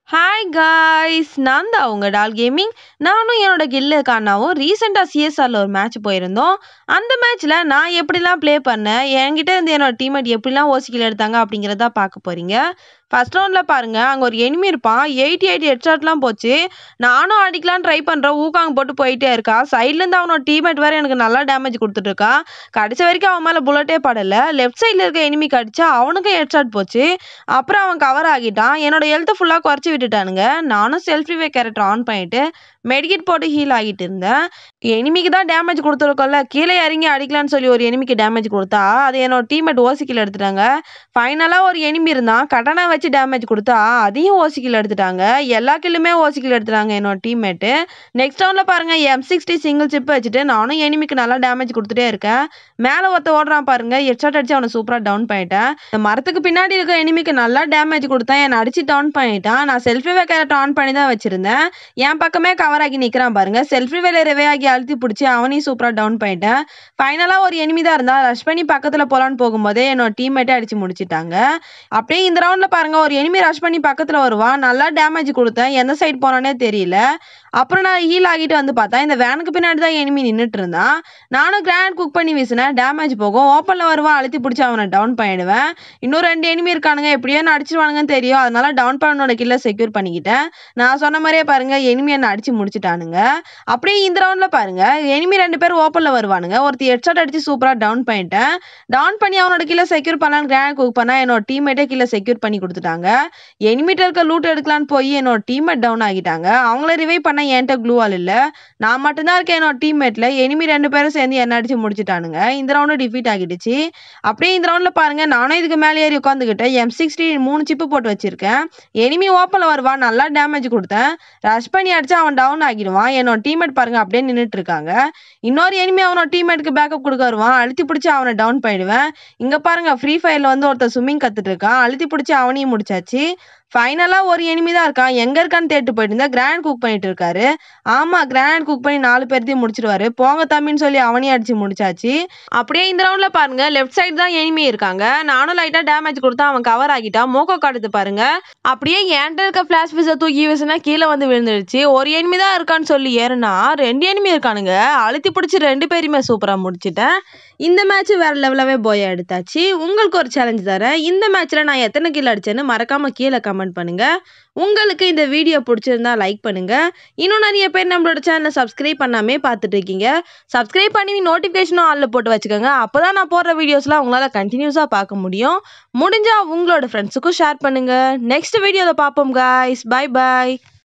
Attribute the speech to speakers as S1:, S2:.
S1: hi guys நான் தான் உங்கள் டால் கேமிங் நானும் என்னோட கில்லு காணாவும் ரீசெண்டாக சிஎஸ்ஆரில் ஒரு மேட்ச் போயிருந்தோம் அந்த மேட்ச்சில் நான் எப்படிலாம் ப்ளே பண்ணேன் என்கிட்ட இருந்து என்னோட டீம்மேட் எப்படிலாம் ஓசிக்கில் எடுத்தாங்க அப்படிங்கிறத பார்க்க போகிறீங்க ஃபர்ஸ்ட் ரவுண்டில் பாருங்கள் அங்கே ஒரு எனிமி இருப்பான் எயிட்டி எயிட்டி ஹெட்ஷாட்லாம் போச்சு நானும் அடிக்கலாம் ட்ரை பண்ணுறேன் ஊக்காங்க போட்டு போயிட்டே இருக்கா சைட்லேருந்து அவனோட டீம்மேட் வேறு எனக்கு நல்லா டேமேஜ் கொடுத்துட்ருக்கா கடைசி வரைக்கும் அவன் மேலே புல்லட்டே படலை லெஃப்ட் சைடில் இருக்க எனிமி கடிச்சா அவனுக்கும் ஹெட்ஷாட் போச்சு அப்புறம் அவன் கவர் ஆகிட்டான் என்னோட ஹெல்த்தை ஃபுல்லாக குறைச்சி விட்டுட்டானுங்க நானும் செல்ஃப் ரிவே கேரக்டர் ஆன் பண்ணிட்டு மெடிக்கிட் போட்டு ஹீல் ஆகிட்டு இருந்தேன் எனிமிக்கு தான் டேமேஜ் கொடுத்துருக்கோம்ல கீழே இறங்கி அடிக்கலான்னு சொல்லி ஒரு எனிமிக்கு டேமேஜ் கொடுத்தா அது என்னோட டீம்மேட் ஓசிக்கில் எடுத்துட்டாங்க ஃபைனலாக ஒரு எனிமி இருந்தான் கடனை வச்சு டேமேஜ் கொடுத்தா அதையும் ஓசிக்கில் எடுத்துட்டாங்க எல்லா கில்லுமே ஓசிக்கில் எடுத்துட்டாங்க என்னோட டீம்மேட்டு நெக்ஸ்ட் ரவுண்டில் பாருங்கள் எம் சிக்ஸ்டி சிங்கிள் சிப் வச்சுட்டு நானும் எனிமிக்கு நல்லா டேமேஜ் கொடுத்துட்டே இருக்கேன் மேலே ஒருத்த ஓடுறான் பாருங்க ஹெட்ஷாட் அடிச்சு அவனை சூப்பராக டவுன் பண்ணிட்டேன் இந்த மரத்துக்கு பின்னாடி இருக்க எனிமிக்கு நல்லா டேமேஜ் கொடுத்தேன் என்னை அடிச்சு டவுன் பண்ணிட்டான் நான் செல்ஃபி கேரக்டர் ஆன் பண்ணி தான் வச்சிருந்தேன் என் பக்கமே கவர் ஆகி நிற்கிறான் பாருங்க செல்ஃபி வேலை ரிவே ஆகி அழுத்தி பிடிச்சி அவனையும் சூப்பராக டவுன் பண்ணிட்டேன் ஃபைனலாக ஒரு எனிமி தான் இருந்தா ரஷ் பண்ணி பக்கத்தில் போகலான்னு போகும்போதே என்னோட டீம்மேட்டே அடிச்சு முடிச்சிட்டாங்க அப்படியே இந்த ரவுண்டில் பாருங்க ஒரு எனிமி ரஷ் பண்ணி பக்கத்தில் வருவான் நல்லா டேமேஜ் கொடுத்தேன் எந்த சைடு போனானே தெரியல அப்புறம் நான் ஹீல் ஆகிட்டு வந்து பார்த்தா இந்த வேனுக்கு பின்னாடி தான் எனிமி நின்றுட்டு இருந்தான் நானும் கிராண்ட் குக் பண்ணி வீசினேன் டேமேஜ் போகும் ஓப்பனில் வருவான் அழுத்தி பிடிச்சி அவனை டவுன் பண்ணிடுவேன் இன்னும் ரெண்டு எனிமி இருக்கானுங்க எப்படியோ நான் அடிச்சிருவானுங்கன்னு தெரியும் அதனால டவுன் பண்ணோட கில்ல செக்யூர் பண்ணிக்கிட்டேன் நான் சொன்ன மாதிரியே பாருங்க எனிமி என்ன அடிச்சு முடிச்சிட்டானுங்க அப்படியே இந்த ரவுண்டில் பாருங்க எனிமி ரெண்டு பேர் ஓப்பனில் வருவானுங்க ஒருத்தி ஹெட்ஷாட் அடிச்சு சூப்பராக டவுன் பண்ணிட்டேன் டவுன் பண்ணி அவனோட கீழே செக்யூர் பண்ணலான்னு கிராண்ட் குக் பண்ணா என்னோட டீம்மேட்டே கீழே செக்யூர் பண்ணி கொடுத்துட்டாங்க எனிமிட்ட இருக்க லூட் எடுக்கலான்னு போய் என்னோட டீம்மேட் டவுன் ஆகிட்டாங்க அவங்கள ரிவைவ் பண்ண என்கிட்ட க்ளூவால் இல்லை நான் மட்டும்தான் இருக்கேன் என்னோட டீம்மேட்டில் எனிமி ரெண்டு பேரும் சேர்ந்து என்ன அடிச்சு முடிச்சிட்டானுங்க இந்த ரவுண்டு டிஃபீட் ஆகிடுச்சு அப்படியே இந்த ரவுண்டில் பாருங்க நானும் இதுக்கு மேலே ஏறி உட்காந்துக்கிட்டேன் எம் சிக்ஸ்டி மூணு சிப்பு போட்டு வச்சிருக்கேன் எனிமி ஓப்பனில் வருவான் நல்லா டேமேஜ் கொடுத்தேன் ரஷ் பண்ணி அடிச்சு அவன் டவுன் ஆகிடுவான் என்னோட டீம்மேட் பாருங்க அப்படியே நின்றுட்டு இருக்காங்க இன்னொரு எனிமி அவனோட டீம்மேட்டுக்கு பேக்கப் கொடுக்க வருவான் அழுத்தி பிடிச்சி அவனை டவுன் பண்ணிடுவேன் இங்கே பாருங்க ஃப்ரீ ஃபயரில் வந்து ஒருத்தர் ஸ்விம்மிங் கற்றுட்டு இருக்கான் அழுத்தி பிடிச்சி அவனையும் முடிச்சாச்சு ஃபைனலாக ஒரு எனிமி தான் இருக்கான் எங்கே இருக்கான்னு தேட்டு போயிட்டு இருந்தா கிராண்ட் குக் பண்ணிட்டு இருக்காரு ஆமாம் கிராண்ட் குக் பண்ணி நாலு பேர்த்தையும் முடிச்சிருவாரு போங்க தம்பின்னு சொல்லி அவனையும் அடிச்சு முடிச்சாச்சு அப்படியே இந்த ரவுண்டில் பாருங்க லெஃப்ட் சைடு தான் எனிமி இருக்காங்க நானும் லைட்டாக டேமேஜ் கொடுத்தா அவன் கவர் ஆகிட்டான் மூக்கோ காட்டுது பாருங்க அப்படியே என்கிட்ட இருக்க ஃப்ளாஷ் பீஸை தூக்கி வீசினா கீழே வந்து விழுந்துடுச்சு ஒரு எனிமி தான் இருக்கான்னு சொல்லி ஏறுனா ரெண்டு எனிமி இருக்கானுங்க அழுத்தி பிடிச்சி ரெண்டு பேருமே சூப்பராக முடிச்சிட்டேன் இந்த மேட்ச் வேற லெவலாகவே போய் எடுத்தாச்சு உங்களுக்கு ஒரு சேலஞ்ச் தரேன் இந்த மேட்ச்சில் நான் எத்தனை கில் அடிச்சேன்னு மறக்காம கீழே கமெண்ட் பண்ணுங்க உங்களுக்கு இந்த வீடியோ பிடிச்சிருந்தா லைக் பண்ணுங்க இன்னும் நிறைய பேர் நம்மளோட சேனலை சப்ஸ்கிரைப் பண்ணாமே பார்த்துட்டு இருக்கீங்க சப்ஸ்கிரைப் பண்ணி நோட்டிஃபிகேஷனும் ஆளில் போட்டு வச்சுக்கோங்க அப்போ தான் நான் போடுற வீடியோஸ்லாம் உங்களால் கண்டினியூஸாக பார்க்க முடியும் முடிஞ்சால் உங்களோட ஃப்ரெண்ட்ஸுக்கும் ஷேர் பண்ணுங்க நெக்ஸ்ட் வீடியோவில் பார்ப்போம் காய்ஸ் பை பாய்